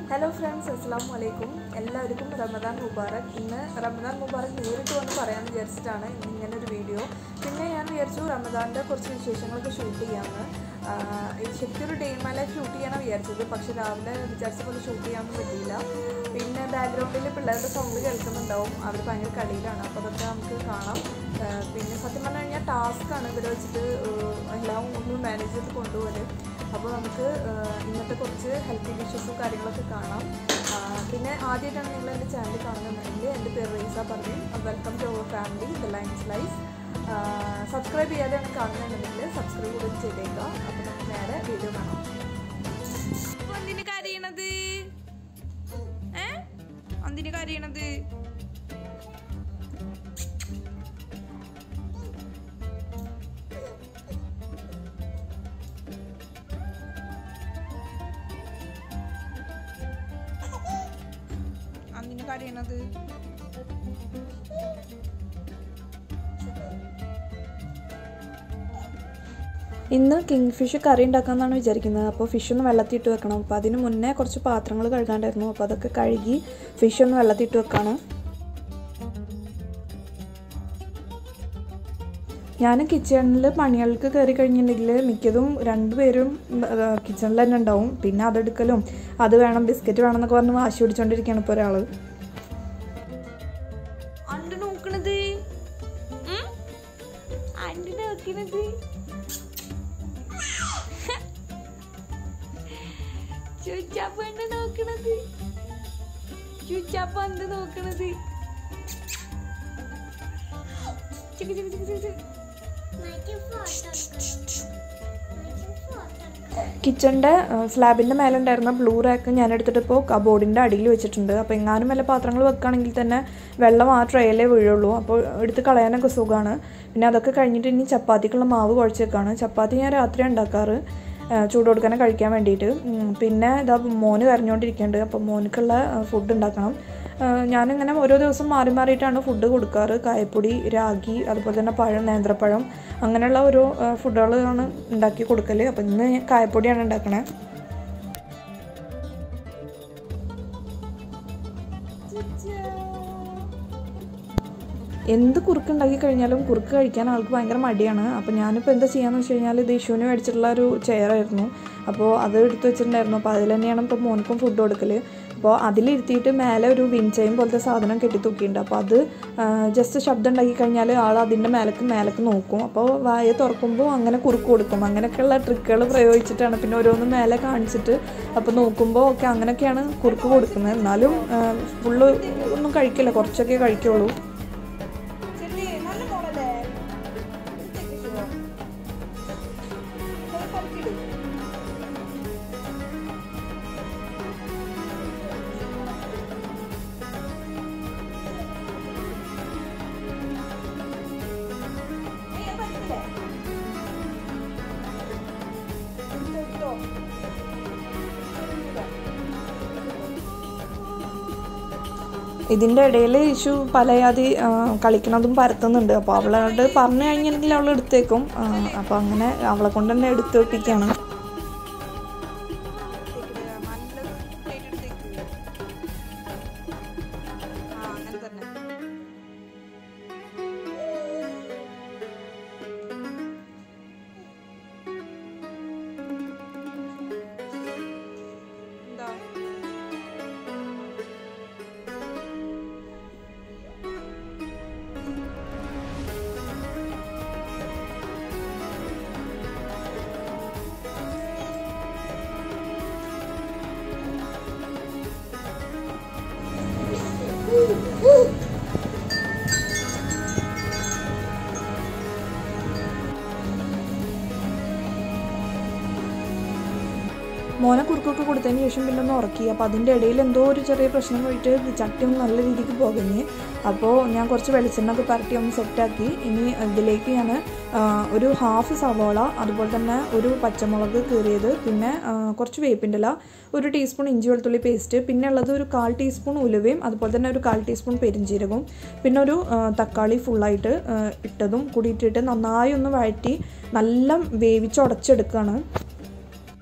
Hello friends അസ്സാം വലൈക്കും എല്ലാവർക്കും റമദാൻ മുബാറക് ഇന്ന് റമദാൻ മുബാറക് നേരിട്ട് വന്ന് പറയാമെന്ന് വിചാരിച്ചിട്ടാണ് ഇന്ന് ഇങ്ങനെ ഒരു വീഡിയോ പിന്നെ ഞാൻ വിചാരിച്ചു റമദാൻ്റെ കുറച്ച് വിശേഷങ്ങളൊക്കെ ഷൂട്ട് ചെയ്യാമെന്ന് ആഹ് ഇത് ശരിക്കും ഒരു ഡേ മല ഷൂട്ട് ചെയ്യാനാണ് വിചാരിച്ചത് പക്ഷെ രാവിലെ വിചാരിച്ച പോലെ ഷൂട്ട് ചെയ്യാനൊന്നും പറ്റിയില്ല പിന്നെ ബാക്ക്ഗ്രൗണ്ടിൽ പിള്ളേരുടെ സൗണ്ട് കേൾക്കുന്നുണ്ടാവും അവർ ഭയങ്കര കളിയിലാണ് അപ്പോൾ അതൊക്കെ നമുക്ക് കാണാം ആഹ് പിന്നെ സത്യം പറഞ്ഞു കഴിഞ്ഞാൽ ടാസ്ക്കാണ് ഇവരെ വെച്ചിട്ട് ആഹ് എല്ലാം ഒന്ന് മാനേജ് ചെയ്ത് കൊണ്ടുപോകല് അപ്പോൾ നമുക്ക് ആഹ് ഇന്നത്തെ കുറച്ച് ഹെൽത്ത് ഇഷ്യൂസും കാര്യങ്ങളൊക്കെ കാണാം ആഹ് പിന്നെ ആദ്യമായിട്ടാണ് നിങ്ങൾ എൻ്റെ ചാനൽ കാണുന്നുണ്ടെങ്കിൽ എൻ്റെ പേര് റീസ പറയും welcome to our family the lines life subscribe ചെയ്യാതെയാണ് കാണുന്നുണ്ടെങ്കിൽ സബ്സ്ക്രൈബ് കൂടി ചെയ്തേക്കുക അപ്പോൾ നമുക്ക് നേരെ വീഡിയോ കാണാം എന്തിന് കരയണത് ഏ എന്തിന് കരയണത് എന്തിന് കരയണത് ഇന്ന് കിങ് ഫിഷ് കറി ഉണ്ടാക്കാമെന്നാണ് വിചാരിക്കുന്നത് അപ്പോൾ ഫിഷ് ഒന്ന് വെള്ളത്തിൽ ഇട്ട് വെക്കണം അപ്പോൾ അതിന് മുന്നേ കുറച്ച് പാത്രങ്ങൾ കഴുകാണ്ടായിരുന്നു അപ്പോൾ അതൊക്കെ കഴുകി ഫിഷ് ഒന്ന് വെള്ളത്തിൽ ഇട്ട് വെക്കാണ് ഞാൻ കിച്ചണിൽ പണികൾക്ക് കയറി കഴിഞ്ഞിട്ടുണ്ടെങ്കിൽ മിക്കതും രണ്ടുപേരും കിച്ചണിൽ തന്നെ ഉണ്ടാവും പിന്നെ അതെടുക്കലും അത് വേണം ബിസ്ക്കറ്റ് വേണം എന്നൊക്കെ പറഞ്ഞ് വാശി പിടിച്ചോണ്ടിരിക്കുകയാണ് ഇപ്പോൾ ഒരാൾ അണ്ട് നോക്കണത് ഉം? അണ്ട് നോക്കണത് ചുച്ചാപ്പ എന്ത് നോക്കണത് ചുച്ചാപ്പ എന്ത് നോക്കണത് ചിക്ക് ചിക്ക് ചിക്ക് ചിക്ക് ചിക്ക്. കിച്ചണിൻ്റെ സ്ലാബിൻ്റെ മേലെ ഉണ്ടായിരുന്ന ബ്ലൂ റാക്ക് ഞാൻ എടുത്തിട്ട് ഇപ്പോൾ കബോർഡിൻ്റെ അടിയിൽ വെച്ചിട്ടുണ്ട് അപ്പോൾ എങ്ങാനും വല്ല പാത്രങ്ങൾ വെക്കുകയാണെങ്കിൽ തന്നെ വെള്ളം ആ ട്രേയിലേ വീഴുള്ളൂ അപ്പോൾ എടുത്ത് കളയാനൊക്കെ സുഖമാണ് പിന്നെ അതൊക്കെ കഴിഞ്ഞിട്ട് ഇനി ചപ്പാത്തിക്കുള്ള മാവ് കുഴച്ച് വെക്കാണ് ചപ്പാത്തി ഞാൻ രാത്രി ഉണ്ടാക്കാറ് ആ, ചൂട് കൊടുക്കാനെ കഴിക്കാൻ വേണ്ടിയിട്ട് ഉം, പിന്നെ ഇതാ മോന് കരഞ്ഞുകൊണ്ടിരിക്കുന്നുണ്ട് അപ്പോൾ മോനക്കുള്ള ഫുഡ് ഉണ്ടാക്കണം ആ, ഞാനിങ്ങനെ ഓരോ ദിവസം മാറി മാറിയിട്ടാണ് ഫുഡ് കൊടുക്കാറ് കായപ്പൊടി രാഗി അതുപോലെ തന്നെ പഴം നേന്ത്രപ്പഴം അങ്ങനെയുള്ള ഓരോ ഫുഡുകളാണ് ഉണ്ടാക്കി കൊടുക്കൽ അപ്പോൾ ഇന്ന് ഞാൻ കായപ്പൊടിയാണ് ഉണ്ടാക്കണേ എന്ത് കുറുക്ക് ഉണ്ടാക്കി കഴിഞ്ഞാലും കുറുക്ക് കഴിക്കാൻ ആൾക്ക് ഭയങ്കര മടിയാണ് അപ്പോൾ ഞാനിപ്പോൾ എന്താ ചെയ്യാന്ന് വെച്ച് കഴിഞ്ഞാൽ ഇത് ഇഷുവിന് മേടിച്ചിട്ടുള്ള ഒരു ചെയറായിരുന്നു അപ്പോൾ അത് എടുത്ത് വെച്ചിട്ടുണ്ടായിരുന്നു അപ്പോൾ അതിൽ തന്നെയാണ് ഇപ്പോൾ മോനിക്കും ഫുഡ് കൊടുക്കൽ അപ്പോൾ അതിലിരുത്തിയിട്ട് മേലെ ഒരു വിൻചയും പോലത്തെ സാധനം കെട്ടി തൂക്കിയിട്ടുണ്ട് അപ്പോൾ അത് ജസ്റ്റ് ശബ്ദം ഉണ്ടാക്കി കഴിഞ്ഞാൽ ആൾ അതിൻ്റെ മേലേക്ക് മേലേക്ക് നോക്കും അപ്പോൾ വായ തുറക്കുമ്പോൾ അങ്ങനെ കുറുക്ക് കൊടുക്കും അങ്ങനെയൊക്കെയുള്ള ട്രിക്കുകൾ പ്രയോഗിച്ചിട്ടാണ് പിന്നെ ഓരോന്ന് മേലെ കാണിച്ചിട്ട് അപ്പോൾ നോക്കുമ്പോൾ ഒക്കെ അങ്ങനെയൊക്കെയാണ് കുറുക്ക് കൊടുക്കുന്നത് എന്നാലും ഫുള്ള് ഒന്നും കഴിക്കില്ല കുറച്ചൊക്കെ കഴിക്കുള്ളൂ ഇതിൻ്റെ ഇടയിൽ ഇഷു പലയാതി ആ, കളിക്കണതും പരത്തുന്നുണ്ട് അപ്പോൾ അവളോട് പറഞ്ഞു കഴിഞ്ഞിട്ടുണ്ടെങ്കിൽ അവൾ എടുത്തേക്കും ആ, അപ്പോൾ അങ്ങനെ അവളെ കൊണ്ട് തന്നെ എടുത്ത് വെപ്പിക്കുകയാണ് മോനെ കുറുക്കൊക്കെ കൊടുത്തതിന് ശേഷം പിന്നെ ഒന്ന് ഉറക്കി അപ്പോൾ അതിൻ്റെ ഇടയിൽ എന്തോ ഒരു ചെറിയ പ്രശ്നം പോയിട്ട് ചട്ടി ഒന്ന് നല്ല രീതിക്ക് പുകഞ്ഞ് അപ്പോൾ ഞാൻ കുറച്ച് വെളിച്ചെണ്ണ ഒക്കെ പരട്ടി ഒന്ന് സെറ്റാക്കി ഇനി ഇതിലേക്ക് ഞാൻ ആ, ഒരു ഹാഫ് സവോള അതുപോലെ തന്നെ ഒരു പച്ചമുളക് കീറിയത് പിന്നെ ആ, കുറച്ച് വേപ്പിൻ്റെ ഇല ഒരു ടീസ്പൂൺ ഇഞ്ചി വെളുത്തുള്ളി പേസ്റ്റ് പിന്നെ ഉള്ളത് ഒരു കാൽ ടീസ്പൂൺ ഉലുവയും അതുപോലെ തന്നെ ഒരു കാൽ ടീസ്പൂൺ പെരിഞ്ജീരകവും പിന്നെ ഒരു ആ, തക്കാളി ഫുള്ളായിട്ട് ആ, ഇട്ടതും കൂടി ഇട്ടിട്ട് നന്നായി ഒന്ന് വഴറ്റി നല്ല വേവിച്ചുടച്ചെടുക്കുകയാണ്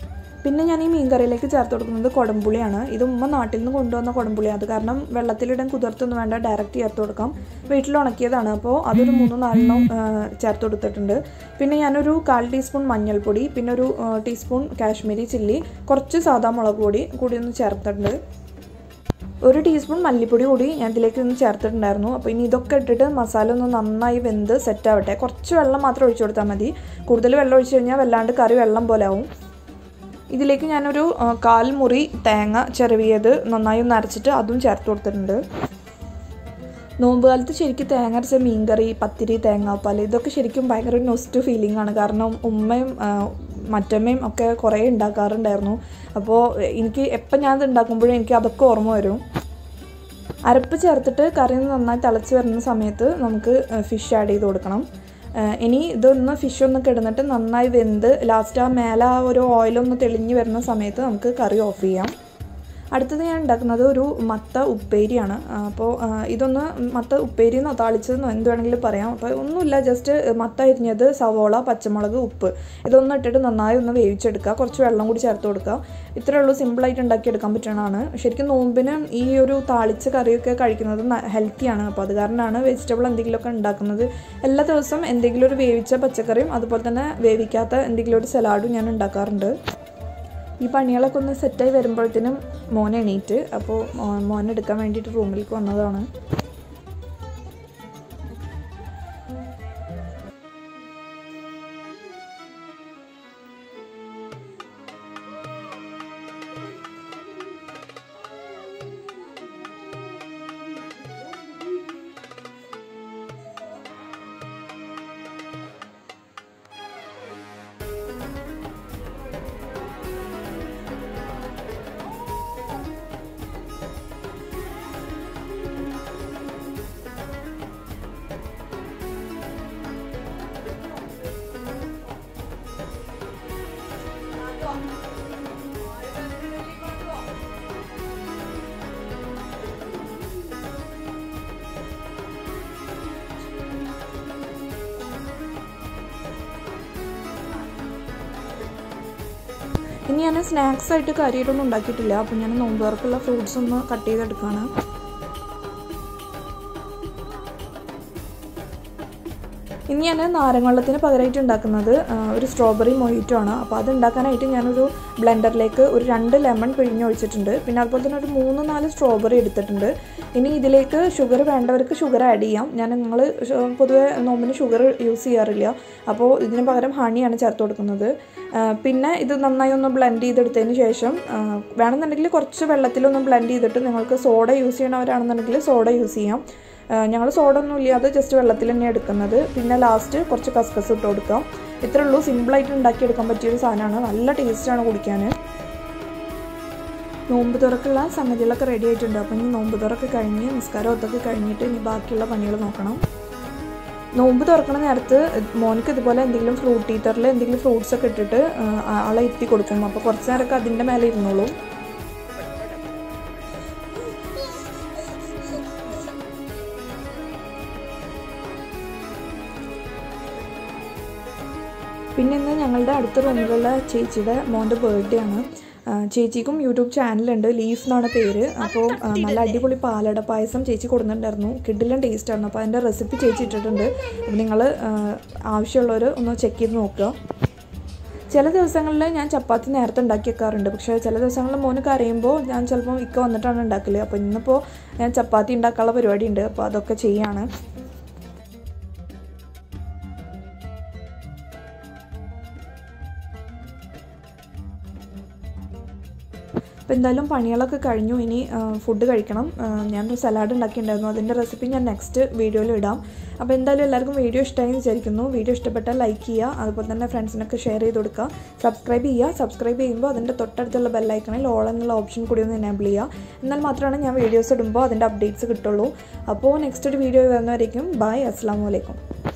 പിന്നെ ഞാൻ ഈ മീൻ കറിയിലേക്ക് ചേർത്ത് കൊടുക്കുന്നത് കുടംപുളിയാണ് ഇത് ഉമ്മ നാട്ടിൽ നിന്ന് കൊണ്ടുവന്ന കുടംപുളിയാണ് അത് കാരണം വെള്ളത്തിലിടാൻ കുതിർത്തൊന്നും വേണ്ട ഡയറക്റ്റ് ചേർത്ത് കൊടുക്കാം വീട്ടിൽ ഉണക്കിയതാണ് അപ്പോൾ അതൊരു മൂന്നോ നാലെണ്ണം ആ, ചേർത്ത് കൊടുത്തിട്ടുണ്ട് പിന്നെ ഞാനൊരു കാൽ ടീസ്പൂൺ മഞ്ഞൾപ്പൊടി പിന്നെ ഒരു ആ, ടീസ്പൂൺ കാശ്മീരി ചില്ലി കുറച്ച് സാദാ മുളക് പൊടി കൂടി ഒന്ന് ചേർത്തിട്ടുണ്ട് ഒരു ടീസ്പൂൺ മല്ലിപ്പൊടി കൂടി ഞാൻ ഇതിലേക്ക് ഒന്ന് ചേർത്തിട്ടുണ്ടായിരുന്നു അപ്പോൾ ഇനി ഇതൊക്കെ ഇട്ടിട്ട് മസാല ഒന്ന് നന്നായി വെന്ത് സെറ്റ് ആവട്ടെ കുറച്ച് വെള്ളം മാത്രം ഒഴിച്ചു കൊടുത്താൽ മതി കൂടുതൽ വെള്ളം ഒഴിച്ചു കഴിഞ്ഞാൽ വല്ലാണ്ട് കറി വെള്ളം പോലെ ആവും ഇതിലേക്ക് ഞാനൊരു ആ, കാൽ മുറി തേങ്ങ ചിരവിയത് നന്നായി ഒന്ന് അരച്ചിട്ട് അതും ചേർത്ത് കൊടുത്തിട്ടുണ്ട് നോമ്പ് കാലത്ത് ശരിക്കും തേങ്ങ അരച്ച മീൻകറി പത്തിരി തേങ്ങാപ്പാൽ ഇതൊക്കെ ശരിക്കും ഭയങ്കര നൊസ്റ്റ് ഫീലിംഗ് ആണ് കാരണം ഉമ്മയും ആ, മറ്റമ്മയും ഒക്കെ കുറേ ഉണ്ടാക്കാറുണ്ടായിരുന്നു അപ്പോൾ എനിക്ക് എപ്പം ഞാൻ ഇത് ഉണ്ടാക്കുമ്പോഴും എനിക്ക് അതൊക്കെ ഓർമ്മ വരും അരപ്പ് ചേർത്തിട്ട് കറി നന്നായി തിളച്ച് വരുന്ന സമയത്ത് നമുക്ക് ഫിഷ് ആഡ് ചെയ്ത് കൊടുക്കണം ആ, ഇനി ഇതൊന്ന് ഫിഷ് ഒന്ന് കിടന്നിട്ട് നന്നായി വെന്ത് ലാസ്റ്റ് ആ മേലെ ആ ഒരു ഓയിലൊന്ന് തെളിഞ്ഞ് വരുന്ന സമയത്ത് നമുക്ക് കറി ഓഫ് ചെയ്യാം അടുത്തത് ഞാൻ ഉണ്ടാക്കുന്നത് ഒരു മത്ത ഉപ്പേരിയാണ് ആ, അപ്പോൾ ആ, ഇതൊന്ന് മത്ത ഉപ്പേരി എന്നോ താളിച്ചതെന്നോ എന്ത് വേണമെങ്കിലും പറയാം അപ്പോൾ ഒന്നുമില്ല ജസ്റ്റ് മത്ത അരിഞ്ഞത് സവോള പച്ചമുളക് ഉപ്പ് ഇതൊന്നും ഇട്ടിട്ട് നന്നായി ഒന്ന് വേവിച്ചെടുക്കുക കുറച്ച് വെള്ളം കൂടി ചേർത്ത് കൊടുക്കുക ഇത്രയേ ഉള്ളൂ സിമ്പിളായിട്ട് ഉണ്ടാക്കിയെടുക്കാൻ പറ്റുന്നതാണ് ശരിക്കും നോമ്പിന് ഈ ഒരു താളിച്ച കറിയൊക്കെ കഴിക്കുന്നത് ഹെൽത്തിയാണ് അപ്പോൾ അത് കാരണമാണ് വെജിറ്റബിൾ എന്തെങ്കിലുമൊക്കെ ഉണ്ടാക്കുന്നത് എല്ലാ ദിവസവും എന്തെങ്കിലും ഒരു വേവിച്ച പച്ചക്കറിയും അതുപോലെ തന്നെ വേവിക്കാത്ത എന്തെങ്കിലും ഒരു സലാഡും ഞാൻ ഉണ്ടാക്കാറുണ്ട് ഈ പണികളൊക്കെ ഒന്ന് സെറ്റായി വരുമ്പോഴത്തേനും മോൻ എണീറ്റ് അപ്പോൾ മോൻ എടുക്കാൻ വേണ്ടിയിട്ട് റൂമിലേക്ക് വന്നതാണ് ഇനി ഞാൻ സ്നാക്സ് ആയിട്ട് കാര്യമായിട്ടൊന്നും ഉണ്ടാക്കിയിട്ടില്ല അപ്പോൾ ഞാൻ നോമ്പ് തുറക്കുള്ള ഫ്രൂട്ട്സ് ഒന്ന് കട്ട് ചെയ്തെടുക്കുകയാണ് ഇനി ഞാൻ നാരങ്ങവെള്ളത്തിന് പകരമായിട്ട് ഉണ്ടാക്കുന്നത് ആ, ഒരു സ്ട്രോബെറി മൊയ്റ്റോ ആണ് അപ്പോൾ അത് ഉണ്ടാക്കാനായിട്ട് ഞാനൊരു ബ്ലെൻഡറിലേക്ക് ഒരു രണ്ട് ലെമൺ പിഴിഞ്ഞൊഴിച്ചിട്ടുണ്ട് പിന്നെ അതുപോലെ തന്നെ ഒരു മൂന്ന് നാല് സ്ട്രോബെറി എടുത്തിട്ടുണ്ട് ഇനി ഇതിലേക്ക് ഷുഗർ വേണ്ടവർക്ക് ഷുഗർ ആഡ് ചെയ്യാം ഞാൻ നിങ്ങൾ പൊതുവെ നോമ്പിന് ഷുഗർ യൂസ് ചെയ്യാറില്ല അപ്പോൾ ഇതിന് പകരം ഹണിയാണ് ചേർത്ത് കൊടുക്കുന്നത് ആ, പിന്നെ ഇത് നന്നായി ഒന്ന് ബ്ലെൻഡ് ചെയ്തെടുത്തതിന് ശേഷം ആ, വേണമെന്നുണ്ടെങ്കിൽ കുറച്ച് വെള്ളത്തിലൊന്ന് ബ്ലെൻഡ് ചെയ്തിട്ട് നിങ്ങൾക്ക് സോഡ യൂസ് ചെയ്യണവരാണെന്നുണ്ടെങ്കിൽ സോഡ യൂസ് ചെയ്യാം ഞങ്ങൾ സോഡ ഒന്നും ഇല്ലാതെ ജസ്റ്റ് വെള്ളത്തിൽ തന്നെ എടുക്കുന്നത് പിന്നെ ലാസ്റ്റ് കുറച്ച് കസ്കസ് ഇട്ട് കൊടുക്കാം ഇത്രേ ഉള്ളൂ സിമ്പിളായിട്ട് ഉണ്ടാക്കിയെടുക്കാൻ പറ്റിയൊരു സാധനമാണ് നല്ല ടേസ്റ്റാണ് കുടിക്കാൻ നോമ്പ് തുറക്കുള്ള സംഗതികളൊക്കെ റെഡി ആയിട്ടുണ്ട് അപ്പം ഇനി നോമ്പ് തുറക്ക് കഴിഞ്ഞ് നിസ്കാരം ഒത്തൊക്കെ കഴിഞ്ഞിട്ട് ഇനി ബാക്കിയുള്ള പണികൾ നോക്കണം നോമ്പ് തുറക്കണ നേരത്ത് മോനക്ക് ഇതുപോലെ എന്തെങ്കിലും ഫ്രൂട്ട് ഈറ്ററിൽ എന്തെങ്കിലും ഫ്രൂട്ട്സ് ഒക്കെ ഇട്ടിട്ട് ആ, ആളെ എത്തി കൊടുക്കും അപ്പോൾ കുറച്ച് നേരമൊക്കെ അതിൻ്റെ മേലെ ഇരുന്നോളും പിന്നെ ഇന്ന് ഞങ്ങളുടെ അടുത്ത റൂമിലുള്ള ചേച്ചിയുടെ മോൻ്റെ ബർത്ത്ഡേ ആണ് ആ, ചേച്ചിക്കും യൂട്യൂബ് ചാനലുണ്ട് ലീഫ് എന്നാണ് പേര് അപ്പോൾ ആ, നല്ല അടിപൊളി പാലട പായസം ചേച്ചി കൊടുത്തിട്ടുണ്ടായിരുന്നു കിഡിലും ടേസ്റ്റ് ആയിരുന്നു അപ്പോൾ അതിൻ്റെ റെസിപ്പി ചേച്ചി ഇട്ടിട്ടുണ്ട് അപ്പോൾ നിങ്ങൾ ആവശ്യമുള്ളവർ ഒന്ന് ചെക്ക് ചെയ്ത് നോക്കുക ചില ദിവസങ്ങളിൽ ഞാൻ ചപ്പാത്തി നേരത്തെ ഉണ്ടാക്കി വെക്കാറുണ്ട് പക്ഷേ ചില ദിവസങ്ങളിൽ മോന് കരയുമ്പോൾ ഞാൻ ചിലപ്പോൾ ഇക്ക വന്നിട്ടാണ് ഉണ്ടാക്കല് അപ്പോൾ ഇന്നിപ്പോൾ ഞാൻ ചപ്പാത്തി ഉണ്ടാക്കാനുള്ള പരിപാടി ഉണ്ട് അപ്പോൾ അതൊക്കെ ചെയ്യാണ് അപ്പോൾ എന്തായാലും പണികളൊക്കെ കഴിഞ്ഞു ഇനി ഫുഡ് കഴിക്കണം ആ, ഞാനൊരു സലാഡ് ഉണ്ടാക്കിയിട്ടുണ്ടായിരുന്നു അതിൻ്റെ റെസിപ്പി ഞാൻ നെക്സ്റ്റ് വീഡിയോയിൽ ഇടാം അപ്പോൾ എന്തായാലും എല്ലാവർക്കും വീഡിയോ ഇഷ്ടമായി എന്ന് വിചാരിക്കുന്നു വീഡിയോ ഇഷ്ടപ്പെട്ടാൽ ലൈക്ക് ചെയ്യുക അതുപോലെ തന്നെ ഫ്രണ്ട്സിനൊക്കെ ഷെയർ ചെയ്ത് കൊടുക്കുക സബ്സ്ക്രൈബ് ചെയ്യുക സബ്സ്ക്രൈബ് ചെയ്യുമ്പോൾ അതിൻ്റെ തൊട്ടടുത്തുള്ള ബെല്ലൈക്കണിൽ ഓൾ എന്നുള്ള ഓപ്ഷൻ കൂടി ഒന്ന് എനേബിൾ ചെയ്യുക എന്നാൽ മാത്രമാണ് ഞാൻ വീഡിയോസ് ഇടുമ്പോൾ അതിൻ്റെ അപ്ഡേറ്റ്സ് കിട്ടുള്ളൂ അപ്പോൾ നെക്സ്റ്റ് ഒരു വീഡിയോ വരുന്നവരേക്കും ബൈ അസ്സാം വലൈക്കും